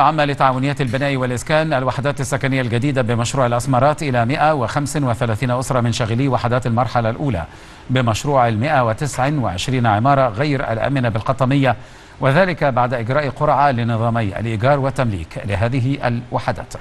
العامة لتعاونيات البناء والإسكان الوحدات السكنية الجديدة بمشروع الأسمرات إلى 135 أسرة من شاغلي وحدات المرحلة الأولى بمشروع ال 129 عمارة غير الآمنة بالقطامية وذلك بعد إجراء قرعة لنظامي الإيجار والتمليك لهذه الوحدات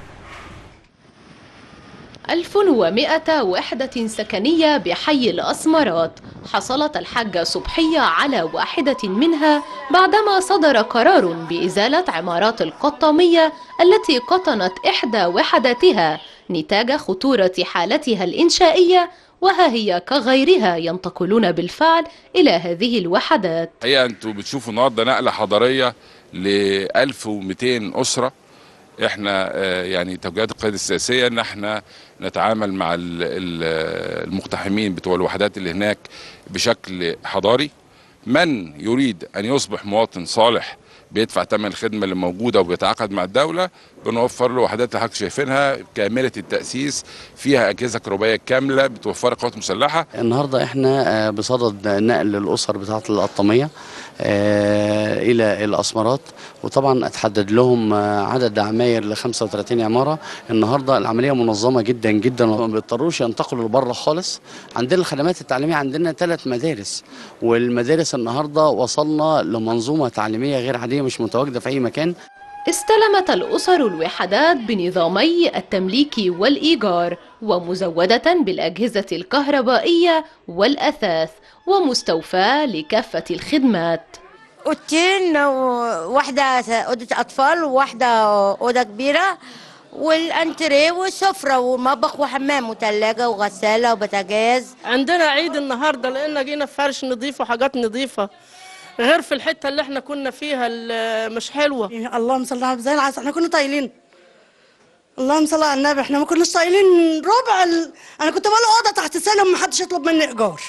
1100 وحدة سكنية بحي الأسمرات حصلت الحاجة صبحية على واحدة منها بعدما صدر قرار بإزالة عمارات القطامية التي قطنت إحدى وحداتها نتاج خطورة حالتها الإنشائية وها هي كغيرها ينتقلون بالفعل إلى هذه الوحدات هي انتوا بتشوفوا النهارده نقله حضاريه ل 1200 اسره احنا آه، يعني توجيهات القياده السياسيه ان احنا نتعامل مع ال- ال- المقتحمين بتوع الوحدات اللي هناك بشكل حضاري من يريد ان يصبح مواطن صالح بيدفع ثمن الخدمه اللي موجوده وبيتعاقد مع الدوله بنوفر له وحدات اللي حضرتك شايفينها كامله التاسيس فيها اجهزه كهربائيه كامله بتوفر قوات مسلحه النهارده احنا آه، بصدد نقل الاسر بتاعه القطاميه آه، الى الاسمرات وطبعا اتحدد لهم آه، عدد عماير ل 35 عماره النهارده العمليه منظمه جدا جدا وما بيضطروش ينتقلوا لبره خالص عندنا الخدمات التعليميه عندنا ثلاث مدارس والمدارس النهارده وصلنا لمنظومه تعليميه غير عاديه مش متواجده في اي مكان استلمت الأسر الوحدات بنظامي التمليك والإيجار ومزودة بالأجهزة الكهربائية والأثاث ومستوفاة لكافة الخدمات اوضتين وواحدة أوضة أطفال وواحدة أوضة كبيرة والأنتريه وسفرة ومطبخ وحمام وثلاجة وغسالة وبوتاجاز عندنا عيد النهارده لان جينا في فرش نظيف وحاجات نظيفه غير في الحته اللي احنا كنا فيها اللي مش حلوه اللهم صل على زي العسل احنا كنا طايلين اللهم صل على النبي احنا ما كناش طايلين ربع ال... انا كنت بقى اوضه تحت سلم ما حدش يطلب مني ايجار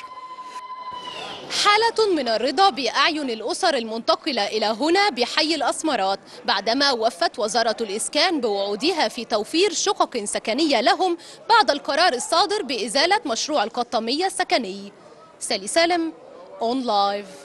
حالة من الرضا بأعين الأسر المنتقلة إلى هنا بحي الأسمرات بعدما وفت وزارة الإسكان بوعودها في توفير شقق سكنية لهم بعد القرار الصادر بإزالة مشروع القطامية السكني سالي سالم أون لايف